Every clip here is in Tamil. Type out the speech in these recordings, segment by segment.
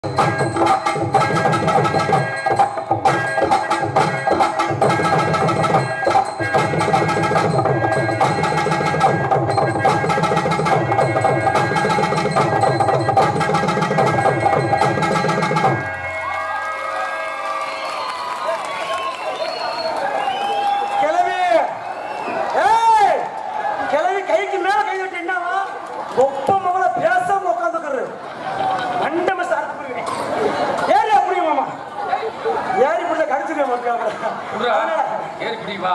கிளவி ஏய் கிளவி கைக்கு மேல கை விட்டு என்னவா ஒப்ப மகள பேசாம உட்காந்துக்கிறது அண்டம சார்ந்து போயிருவேன் ஏறி அப்படி மாமா ஏறி பிள்ளை கடிச்சிருவேன் மக்கள் புறா ஏறி பிடி வா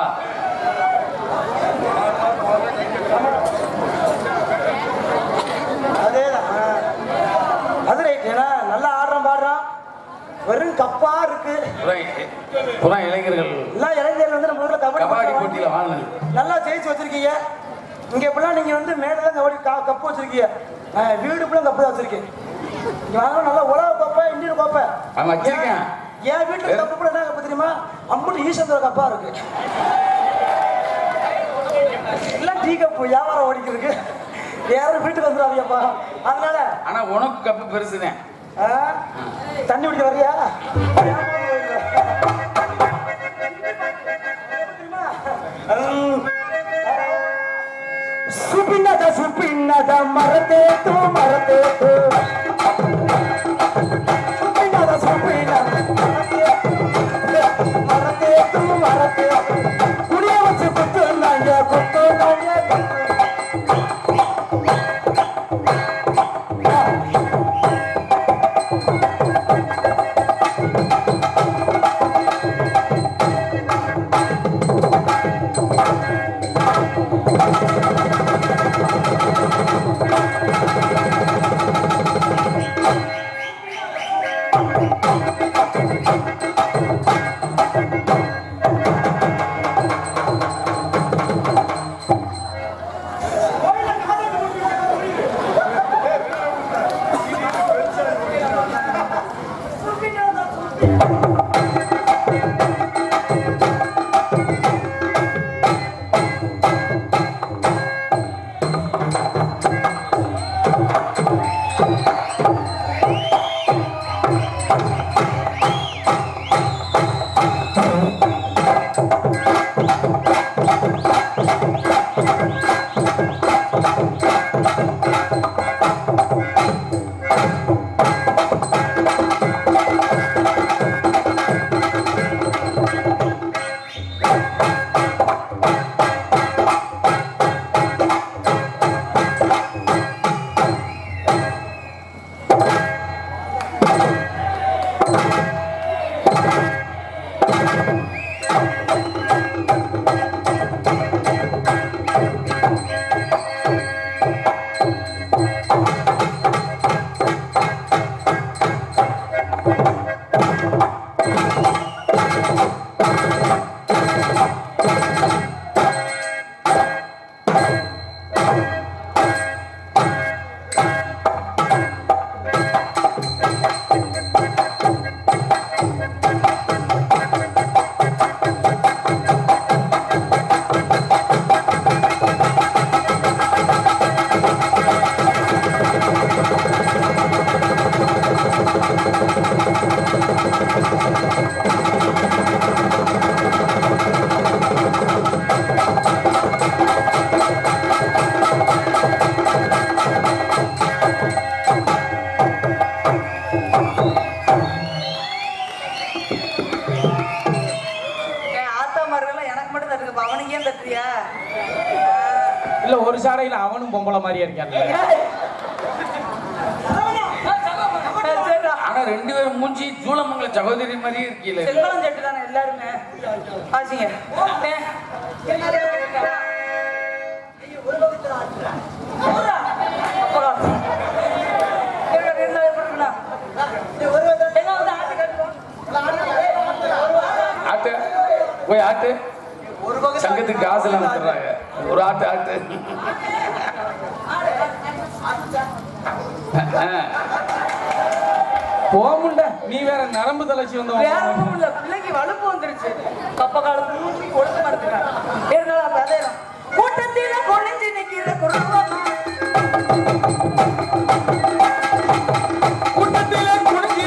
அதேதான் அது ரைட் ஏன்னா நல்லா ஆடுறான் பாடுறான் வெறும் கப்பா இருக்கு புறா புறா இளைஞர்கள் எல்லா இளைஞர்கள் வந்து நம்ம ஊர்ல கபடி கபாடி பட்டம் போட்டியில வாங்கி வாழ்ந்தது நல்லா ஜெயிச்சு வச்சிருக்கீங்க இங்க இப்பெல்லாம் நீங்க வந்து மேடல கபடி கா- கப்பு வச்சிருக்கீங்க நான் வீடு ஃபுல்லா கப்பு தான் வச்சிருக்கேன் இங்க வாங்க நல்லா உலக கப்பா இந்தியன் கப்பா அவன் வச்சிருக்கேன். என் வீட்டுல கப்பு கூட என்ன கப்பு தெரியுமா அம்புட்டு ஈஸ்வர கப்பா இருக்கு எல்லாம் டீ கப்பு வியாபாரம் ஓடிக்கிறதுக்கு யாரும் வீட்டுக்கு வந்துடாதீங்கப்பா அதனால ஆனா உனக்கு கப்பு பெருசுதான் ஆ? தண்ணி குடிக்க வரியா சுப்பின்னத சுப்பின்னத மரத்தே தூ மரத்தே தூ சுப்பின்னத சுப்பின்னத மரத்தே தூ மரத்தே தூ குடிய வச்சு குத்து நாங்க குத்து நாங்க குத்து என் ஆத்தா மருகெல்லாம் எனக்கு மட்டும் தட்டுக்கு அவனுக்கு ஏன் தட்டுறியா இல்ல ஒரு சாடையில அவனும் பொம்பளை மாதிரியே இருக்கான் சரிடா. ஆனா ரெண்டு பேரும் மூஞ்சி சூளமங்கல சகோதரி மாதிரியே இருக்கீல செல்வம் செட்டு தானே எல்லாருமே ஆச்சுங்க ஆட்டு போய் ஆட்டு சங்கத்துக்கு காசு எல்லாம் கொடுத்துறாங்க ஒரு ஆட்டு ஆட்டு ஆ. போமுண்ட நீ வேற நரம்பு தலைச்சி வேற வந்து ஒண்ணும் இல்ல பிள்ளைக்கு வலுப்பு வந்துருச்சு கப்ப காலத்து மூஞ்சி கொடுத்து மறந்துட்டான் இருந்தாலும் அப்ப அதே தான். கூட்டத்தில கொழிஞ்சு நிக்கிற குடும்பம் கூட்டத்தில குடிச்சி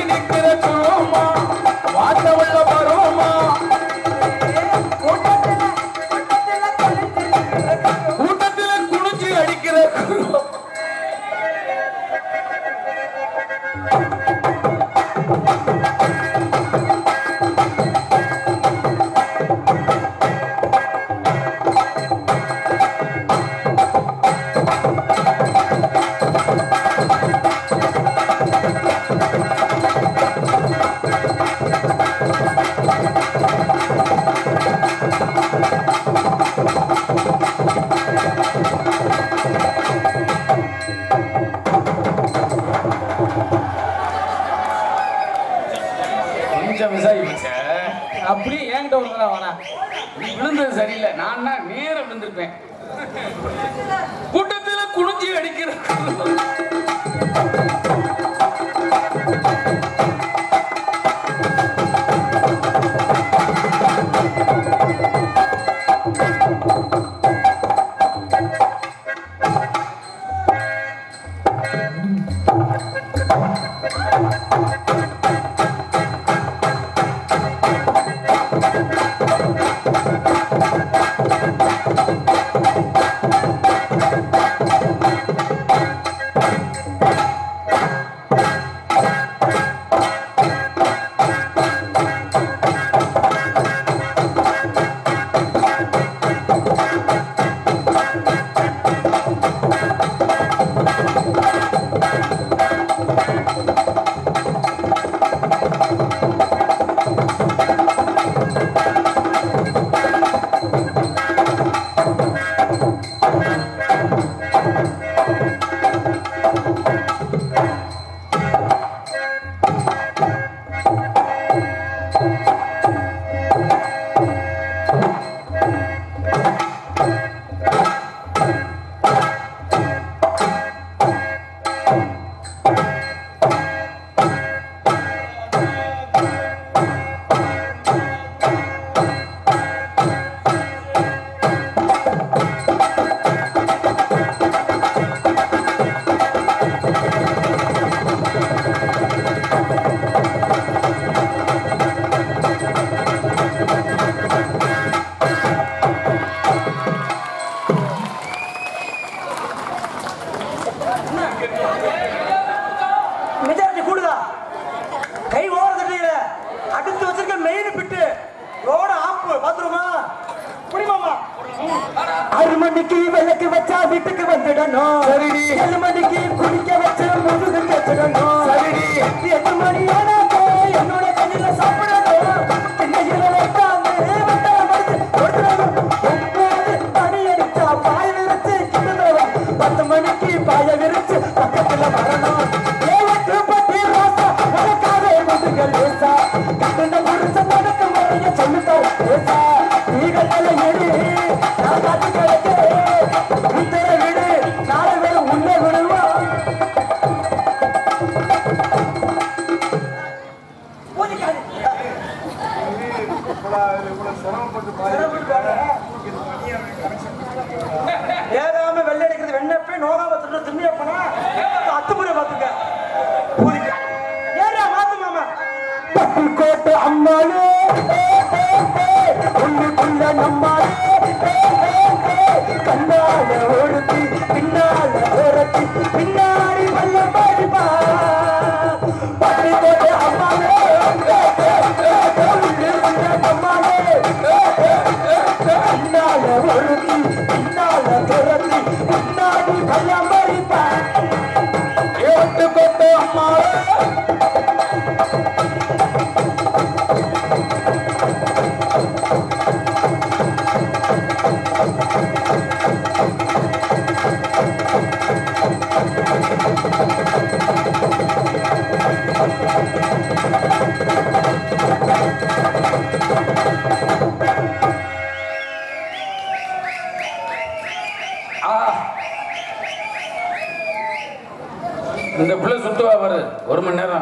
கொஞ்சம் மிஸ் ஆகி போச்சே. அப்படியே என்கிட்ட ஒரு தடவை வேணா நீ விழுந்தது சரியில்லை நான் தான் நேரா விழுந்திருப்பேன் கூட்டத்துல குனிஞ்சி அடிக்கிற மெஜாரிட்டி கூடுதா கை ஓர தட்டியில அடுத்து வச்சிருக்க மெயின் பிட்டு ரோட ஆப்பு பாத்துருமா புரியுமாமா ஆறு மணிக்கு விளக்கு வச்சா வீட்டுக்கு வந்துடணும் சரிடி ஏழு மணிக்கு குடிக்க வச்சு முதுகு கேட்டுடணும் சரிடி எட்டு மணி ஆனாக்கோ என்னோட கையில சாப்பிடணும் திண்ணையில வைக்காம வட்டார மடிச்சு கொடுத்துடணும் ஒன்பது மணி அடிச்சா பாய விரிச்சு கிண்டுதணும் பத்து மணிக்கு பாய விரிச்சு பக்கத்துல வரணும் ஏழு பத்தி ரோசா நடக்காதே முதுகள் லேசா கட்டுன முழுச நடக்க முறைய சொல்லுதோ லேசா நீகள் எடு நான் காத்து கிடக்கு உத்தர விடு நாளை வேலை உன்னை விடுவா ஏகாம வெள்ளை அடிக்கிறது வெண்ணப்பே நோகாம தின்னு திண்ணியப்பனா அத்துமுறை பாத்துக்க பூரிக்க ஏறா மாத்து மாமா பட்டுக்கோட்டை அம்மாளே உள்ளுக்குள்ள நம்மாளே கண்ணால ஒருத்தி பின்னால ஒருத்தி பின்னாடி வல்ல பாடிப்பா பட்டுக்கோட்டை அம்மாளே உள்ளுக்குள்ள நம்மாளே பின்னால ஒருத்தி பின்னால துரத்தி பின்னாடி வல்ல பாடிப்பா ஏட்டுக்கோட்டை அம்மாளே ஆ. இந்த பிள்ளை சுத்துவா பாரு ஒரு மணி நேரம்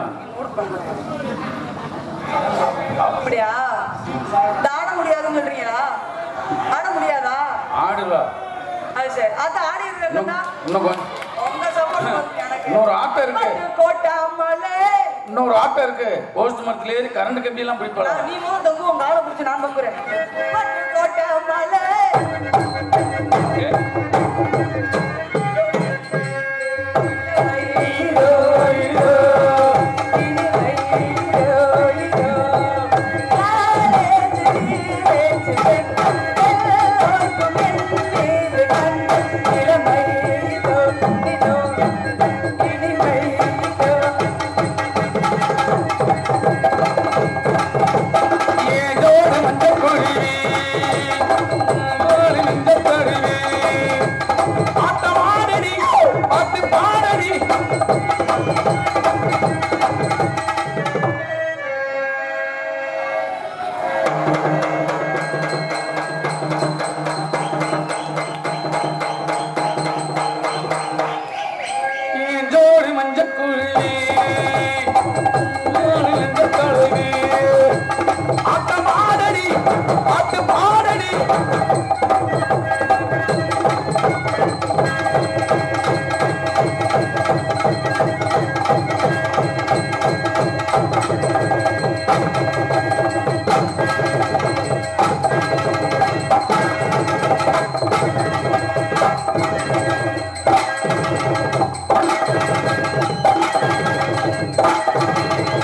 அப்படியா தாட முடியாதுன்னு சொல்றீங்களா ஆட முடியாதா ஆடுவா அது சரி அது ஆடி இன்னும் இருக்கா இன்னும் கொஞ்சம் உங்க சப்போர்ட் எனக்கு இன்னொரு ஆட்டம் இருக்கு கோட்டாமலே இன்னொரு ஆட்டம் இருக்கு போஸ்ட் மரத்துல ஏறி கரண்ட் கம்பி எல்லாம் போய் போலாம் நீ முதல் தொங்கு உங்க ஆளை பிடிச்சி நான் தொங்குறேன் கோட்டாமலே ஹீரோ ஹீரோ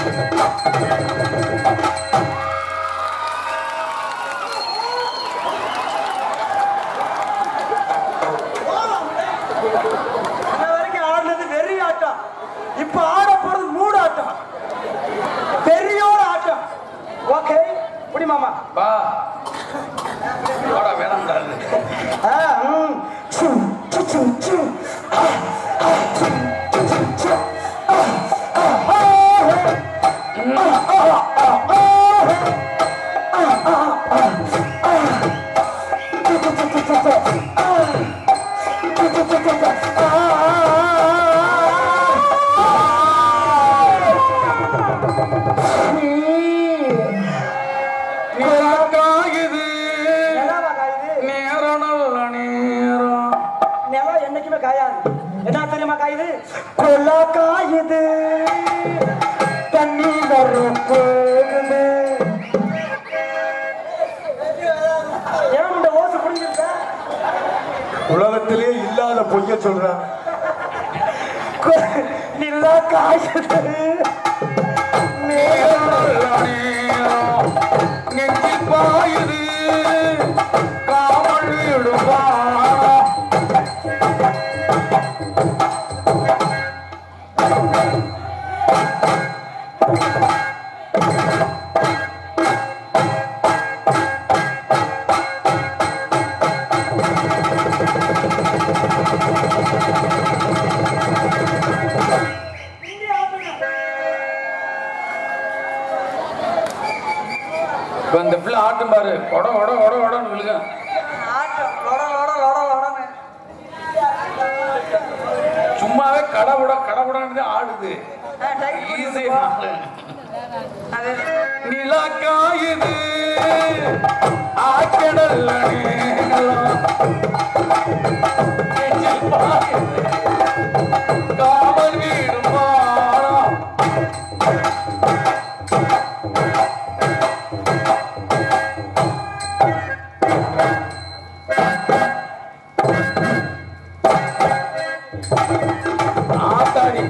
இன்ன வரைக்கும் ஆடினது வெறி ஆட்டம் இப்ப ஆட போறது மூடு ஆட்டம் வெறியோட ஆட்டம் ஓகே புடி மாமா வா வாடா வேணாம்டா ஆ, ம். சு, சு, சு, சு. ஆ, ஆ, சு, சு, சு, சு. ஆ, ஆ, ஆ, ஆ, ஆ, ஆ, ஆ, ஆ, ஆ, ஆ. சு, சு, சு, சு, சு, சு. ஆ. சு, சு, சு, சு, சு. ஆ, ஆ, ஆ, ஆ. நிலக்காயுது நிலாவா காயுது? நேரம் நல்ல நேரம் நிலம் என்னைக்குமே காயாது என்ன தெரியுமா காயுது கொல்லா காயுது தண்ணி வரும் போகுது ஏன் இந்த ஓசு புரிஞ்சிருக்க உலகத்திலே இல்லாத பொய்ய சொல்றான் நிலா காயுது நேரம் நல்ல நேரம் நெஞ்சில் பாயுது காவல் விடுவானா இப்ப இந்த பிள்ளை ஆட்டும் பாரு கொட கொட கொட கொடன்னு விழுக ஆட்டம் லொட லொட லொட லொடன்னு சும்மாவே கடவுட கடவுடன்னு ஆடுது ஆ, டைட் பண்ணி ஈஸி விடுப்பா. அது நிலா காயுது ஆக்கடல்ல நேரம் நெஞ்சில் பாயுது காவல் வீடும் வானம் ஆத்தாடி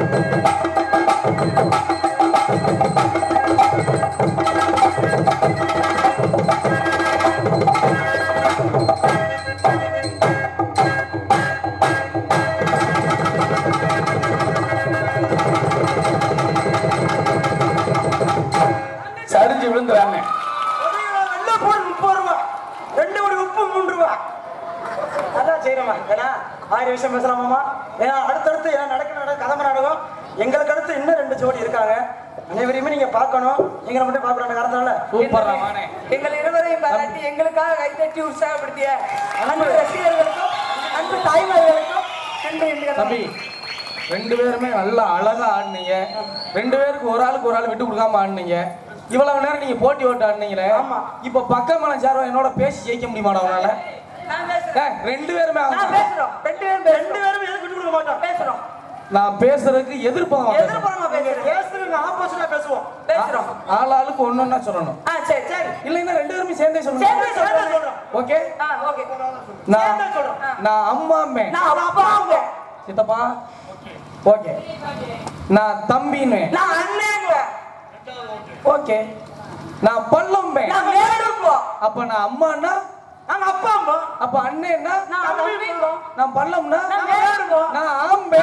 சரிஞ்சு விழுந்துறாங்க வெள்ள போடு முப்பது ரூபா ரெண்டு ஒரு உப்பு மூன்று ரூபா அதான் செய்யறோமா ஏன்னா ஆயிரம் விஷயம் பேசலாமாமா ஏன்னா அடுத்தடுத்து ஏன்னா நடக்க நடக்க கதம்ப நாடகம் எங்களுக்கு அடுத்து இன்னும் ரெண்டு ஜோடி இருக்காங்க அனைவரையுமே நீங்க பார்க்கணும் எங்களை மட்டும் பார்க்கணும் காரணத்தால சூப்பரா வானே எங்கள் இருவரையும் பாராட்டி எங்களுக்காக கைதட்டி உற்சாகப்படுத்திய அன்பு ரசிகர்களுக்கும் அன்பு தாய்மார்களுக்கும் நன்றி என்று தம்பி ரெண்டு பேருமே நல்லா அழகா ஆடுனீங்க ரெண்டு பேருக்கு ஒரு ஆளுக்கு ஒரு ஆள் விட்டு கொடுக்காம ஆடுனீங்க இவ்வளவு நேரம் நீங்க போட்டி ஓட்டு ஆடுனீங்களே ஆமா. இப்ப பக்கமான சார்வா என்னோட பேசி ஜெயிக்க முடியுமாடா உன்னால நான் பேசுறேன் ஏய், ரெண்டு பேருமே நான் ஆடுங்க. பேசுறோம் ரெண்டு பேரும் ரெண்டு பேசுறோம் பேரும் எதுக்கு விட்டு கொடுக்க மாட்டோம் பேசுறோம் நான் பேசுறதுக்கு எதிர்ப்பதம் எதிர்ப்புறமா பேசுறேன் பேசுறதுக்கு ஆப்போசிட்டா பேசுவோம் பேசுறோம் ஆள் ஆளுக்கு ஒன்னொன்னா சொல்லணும் ஆ சரி சரி இல்லைன்னா ரெண்டு பேருமே சேர்ந்தே சேர்ந்தே சொல்லணும் சொல்றேன். சொல்றோம் ஓகே ஆ ஓகே நான் சேர்ந்தே சொல்றோம் நான் அம்மாமே நான் அப்பாங்க சித்தப்பா ஓகே நான் தம்பின்னு நான் அண்ணேங்க ஓகே நான் பள்ளம்பே நான் வேடுங்க அப்ப நான் அம்மான்னா நாங்க அப்பா அம்மா அப்ப அண்ணேன்னா நான் தம்பிங்க நான் பள்ளம்னா நான் வேடுங்க நான் ஆம்பே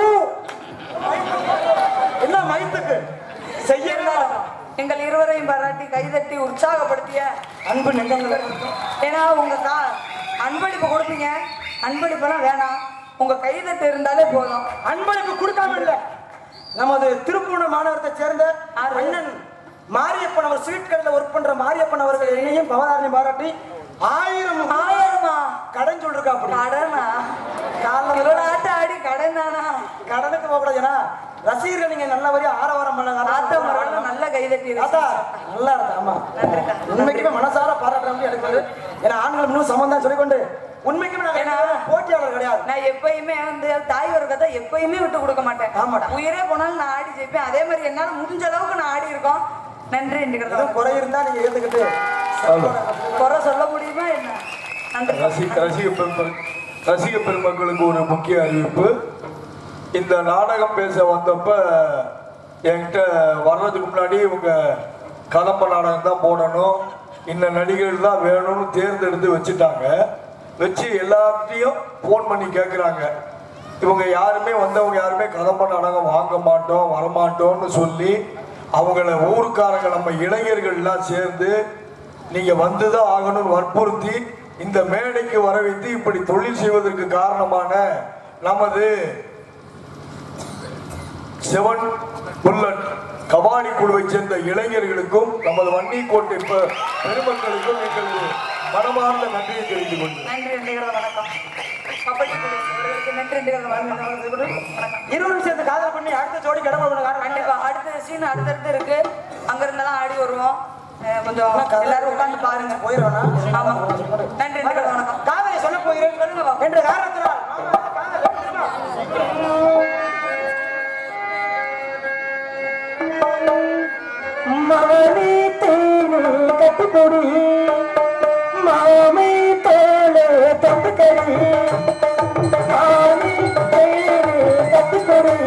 என்ன மயத்துக்கு செய்யலாம் எங்கள் இருவரையும் பாராட்டி கைதட்டி உற்சாகப்படுத்திய அன்பு நெஞ்சங்கள் ஏன்னா உங்க கா அன்பளிப்பு கொடுப்பீங்க அன்பளிப்பெல்லாம் வேணாம் உங்க கைதட்டு இருந்தாலே போதும் அன்பளிப்பு கொடுக்காம இல்ல நமது திருப்பூர் மாநகரத்தை சேர்ந்த ஆறு. அண்ணன் மாரியப்பன் அவர் ஸ்வீட் கடையில் ஒர்க் பண்ற மாரியப்பன் அவர்கள் என்னையும் பவதாரணி பாராட்டி ஆயிரம் ஆயிரமா கடன் சொல்லிருக்கா அப்படி கடனா காலைல இவ்வளவு ஆட்டம் ஆடி கடன் தானா கடனுக்கு போக கூடாது ஏன்னா ரசிகர்கள் நீங்க நல்ல வரையா ஆரவாரம் ஆத்த மரம் பண்ண நல்ல கைதட்டி தாத்தா இருக்கு நல்லா இருந்தா ஆமா நன்றிக்கா. உண்மைக்குமே மனசார பாராட்டுற மாதிரி எனக்கு வருது ஏன்னா ஆண்கள் முழு சமம் தான் சொல்லிக்கொண்டு உண்மைக்குமே நாங்க ஏன்னா, போட்டியாளர் கிடையாது நான் எப்பயுமே வந்து தாய் வர்க்கத்தை எப்பயுமே விட்டு கொடுக்க மாட்டேன் ஆமாடா. உயிரே போனாலும் நான் ஆடி ஜெயிப்பேன் அதே மாதிரி என்னால முடிஞ்ச அளவுக்கு நான் ஆடி இருக்கோம் நன்றி எதுவும் என்று குறை இருந்தா நீங்க ஏத்துக்கிட்டு குறை சொல்ல முடியுமா என்ன நன்றி ரசி ரசிக பெரும ரசிக பெருமக்களுக்கு ஒரு முக்கிய அறிவிப்பு இந்த நாடகம் பேச வந்தப்ப என்கிட்ட வர்றதுக்கு முன்னாடி இவங்க கதம்ப நாடகம் தான் போடணும் இந்த நடிகர்கள் தான் வேணும்னு தேர்ந்தெடுத்து வச்சுட்டாங்க வச்சு எல்லார்ட்டையும் ஃபோன் பண்ணி கேட்குறாங்க இவங்க யாருமே வந்தவங்க யாருமே கதம்ப நாடகம் வாங்க மாட்டோம் வரமாட்டோம்னு சொல்லி அவங்கள ஊருக்காரங்க நம்ம இளைஞர்கள்லாம் சேர்ந்து நீங்க வந்துதான் ஆகணும்னு வற்புறுத்தி இந்த மேடைக்கு வர வைத்து இப்படி தொழில் செய்வதற்கு காரணமான நமது செவன் புல்லட் கபாடி குழுவை சேர்ந்த இளைஞர்களுக்கும் நமது வன்னிக்கோட்டை பெ- பெருமக்களுக்கும் எங்களது மனமார்ந்த நன்றியை தெரிவித்துக் கொள்கிறேன் நன்றி நன்றிகள் வணக்கம் கபடி குழு இவர்களுக்கு நன்றி நன்றிகள் வணக்கம் இருவரும் சேர்ந்து காதல் பண்ணி அடுத்த ஜோடி கிடமா கண்டிப்பா அடுத்த சீன் அடுத்தடுத்து இருக்கு அங்க இருந்தெல்லாம் ஆடி வருவோம் அஹ் கொஞ்சம் எல்லாரும் உட்கார்ந்து பாருங்க போயிடுவேனா ஆமா நன்றி நன்றிகள் வணக்கம் காதலை சொல்ல போகிறேன் சொல்லுங்க பாப்போம். என்ற காரணத்தினால் மாமே தேனே கட்டுப்பொடி மாமே தோளே தட்டுக்கடி மாமே தேனே கட்டுப்பொடி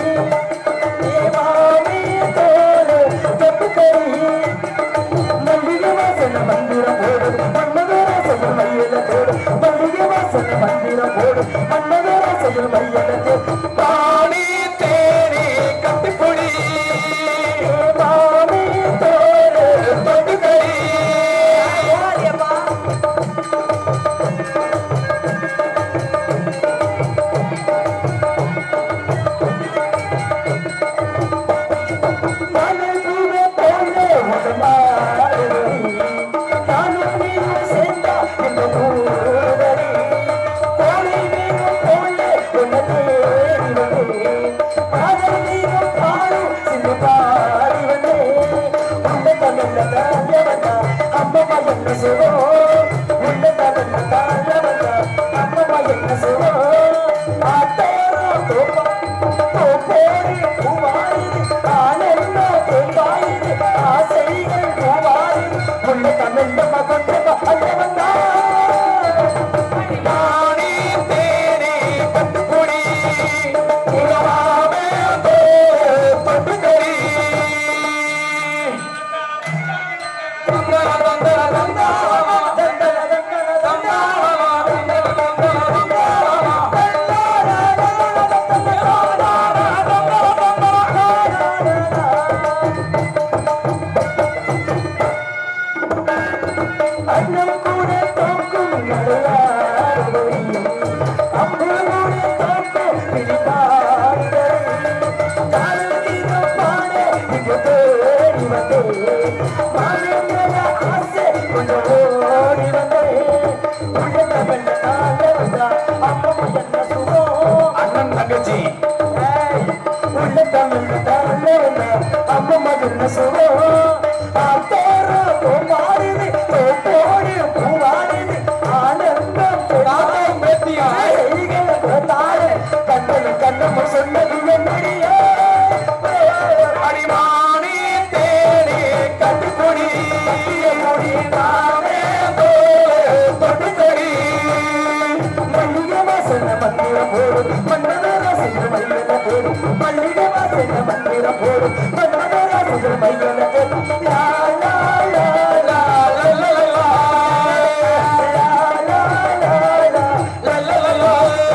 மாமே தோளே தட்டுக்கடி மல்லிகை வாசன மந்திரம் போடு மன்னதராசன மையல போடு மல்லிகை வாசன மந்திரம் போடு மன்னதராசன மையல போடு பாடி தேனே கட்டுப்பொடி மாமே தோளே தட்டுக்கடி போகாதியப்பா. மலை பூவே போலே முதமாடுவரி நானும் நீயும் சேர்ந்தா இந்த ஊரடி கோலை மேகம் போலே உன்னை தேடி வந்தேன் காதல் மேகம் பாடும் சிந்து பாடி வந்தேன் உன்னை தமிழ்ல தாழ வந்தா அம்மம்மா என்ன சொல்வோம் உன்னை தமிழ்ல தாழ வந்தா அம்மம்மா என்ன சொல்வோம் ஆட்டோரோ தோப்பா தோப்போடி பூவாயுது ஆனந்த தேம்பாயுது ஆசைகள் பூவாயுது உள்ள தமிழ்ல மகொண்டமா அல்ல வந்தா நானே தேனே பட்டுப்பொடி உலவாமே பட்டுக்கடி தந்தர தந்தர தந்தாவா தந்தர தந்தர தந்தாவா தந்தர தந்தர அண்ணன் கூட தோக்கும் நடுவாரி அம்பு கூட தோக்கும் பிடிப்பாரி காலம் தீரம் பாட இங்கு தேடி வந்தேன் மாமேந்திர ஆசை கொஞ்சம் ஓடி வந்தேன் உள்ள தமிழ்ல நாள வந்தா அம்மா என்ன சுகம் அண்ணன் தங்கச்சி ஏய், உள்ள தமிழ்ல நாள வந்தா அம்மா என்ன சுகம் ஆத்தோரா பூமாடுது தோட்டோடு பூவாடுது ஆனந்தம் தாகம் பேத்தியா செய்களை போட்டாரு கண்ணனு கண்ணம்மா சொன்னது என்னடியோ அடிமானே தேனே கட்டுப்பொடி முடி நானே தோலே தொட்டுக்கடி மல்லிகை வாசன மந்திரம் போடு மன்னதராசன மையல போடு மல்லிகை வாசன மந்திரம் போடு மன்னதராசன மையல போடு லா லா லா லா லா லா லா லா லா லா லா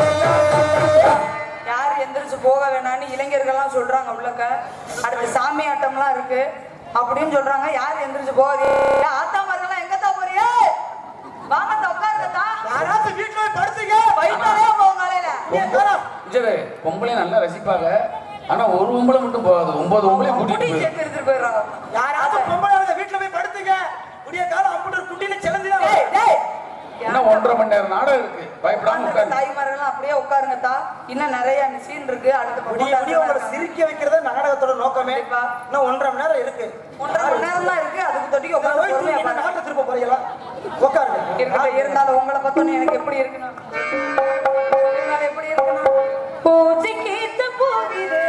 யார் எந்திரிச்சு போக வேணாம்னு இளைஞர்கள்லாம் சொல்றாங்க உள்ளக்க அடுத்து சாமி ஆட்டம்லாம் இருக்கு அப்படின்னு சொல்றாங்க யார் எந்திரிச்சு போகாதே ஆத்தா மாதிரிலாம் எங்க தான் போறியே வாங்க அந்த உட்காருங்கத்தா யாராச்சும் வீட்டுல போய் படுத்துங்க வயிற்றாலே போகும் காலையில விஜய் பொம்பளை நல்லா ரசிப்பாங்க ஆனா ஒரு பொம்பளை மட்டும் போகாது ஒன்பது பொம்பளை கூட்டிட்டு குட்டி போயிரு சேர்த்து எடுத்துட்டு போயிடுறாங்க யாராச்சும் பொம்பளை ஆளுங்க வீட்டுல போய் படுத்துங்க விடிய காலம் அம்புட்டு குட்டியில சிலந்துதான் டேய், டேய். இன்னும் ஒன்றரை மணி நேரம் நாடகம் இருக்கு பயப்படாம உட்கார்ந்திருக்க உட்காரு தாய்மார்கள்லாம் அப்படியே உட்காருங்கத்தா இன்னும் நிறைய சீன் இருக்கு அடுத்த விடிய விடிய உங்களை சிரிக்க வைக்கிறத நாடகத்தோட நோக்கமே கண்டிப்பா. இன்னும் ஒன்றரை மணி நேரம் இருக்கு ஒன்றரை மணி நேரம் தான் இருக்கு அதுக்கு தொட்டிக்கு நான் உட்காந்து போய் பொறுமையா தூங்கிட்டு பாருங்க. நாட்டை திரும்ப போறீங்களா உட்காருங்க இருக்கட்டும் இருந்தாலும் உங்களை பார்த்தோன்னே எனக்கு எப்படி இருக்கணும் இருந்தாலும் எப்படி இருக்கணும் பூஜைக்கு போகுது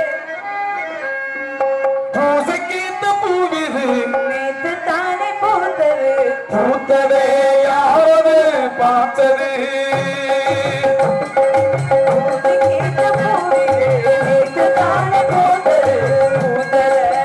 பூசைக்கேத்த பூவிது நேத்து தானே போட்டது பூத்ததே யாவது பார்த்தது பூஜைக்கு போகுது நேத்து தானே போட்டது பூத்தது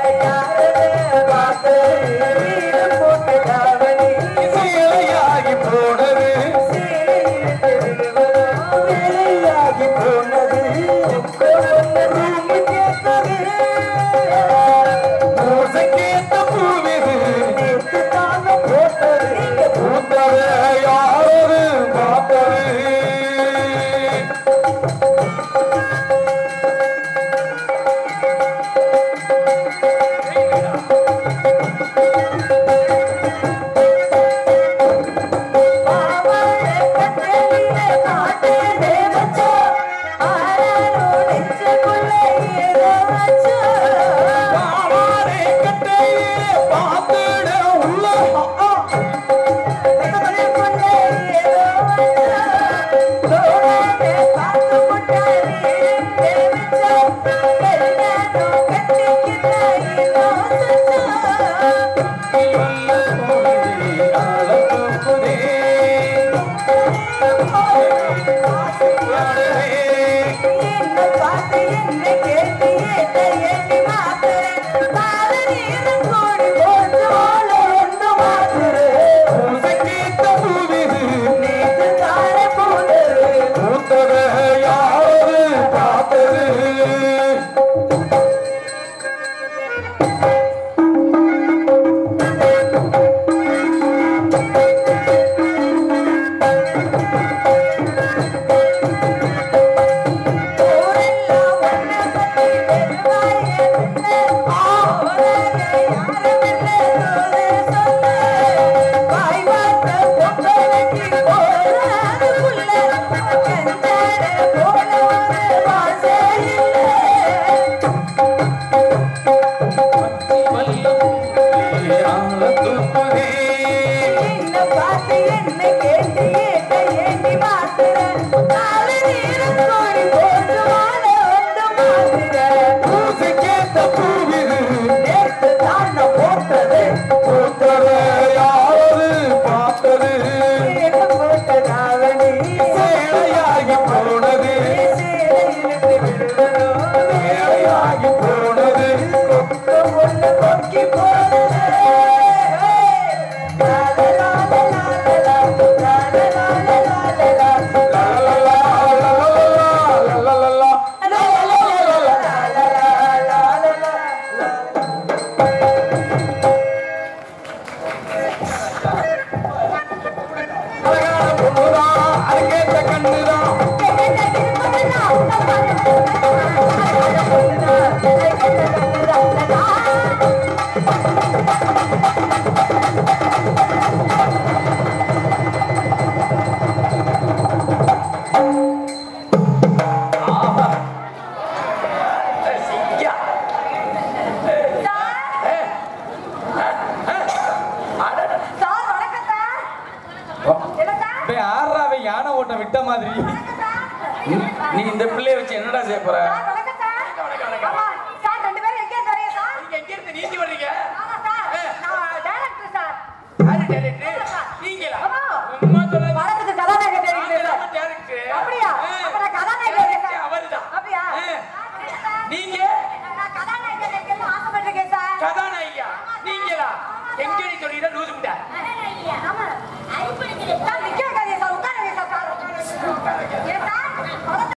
பார்த்துட உள்ள உசக்கித்த பூவிது பூத்தத யாரு பார்த்தது பூசிக்கேத்த பூவிது பூத்தத யாரு பார்த்தது சேலையாகி போனது சேலையாகி போனது அழகான பொண்ணுதான் அழகேற்ற கண்ணுதான் ஐயா. அடடட. டேய், ஆடுறா அவன் யானை ஓட்ட விட்ட மாதிரி நீ இந்த பிள்ளைய வச்சு என்னடா செய்ய போற சார் எங்க இருந்து நீந்தி வர்றீங்க நான் டைரக்டர் சார் யாரு director? நீங்களா ஆமா. சும்மா சொல்லாத. படத்துக்கு கதாநாயகன் director நான் சார். தான் director. அப்படியா? ஆ. அப்ப நான் கதாநாயகன் director சார். அவர்தான். அப்படியா? ஆ. நீங்க நான் கதாநாயகன் இருக்கணும்னு ஆசைப்பட்டிருக்கேன் சார். கதாநாயகியா நீங்களா எங்க நீ சொல்லிட்டா லூசு விட்டா ஆ,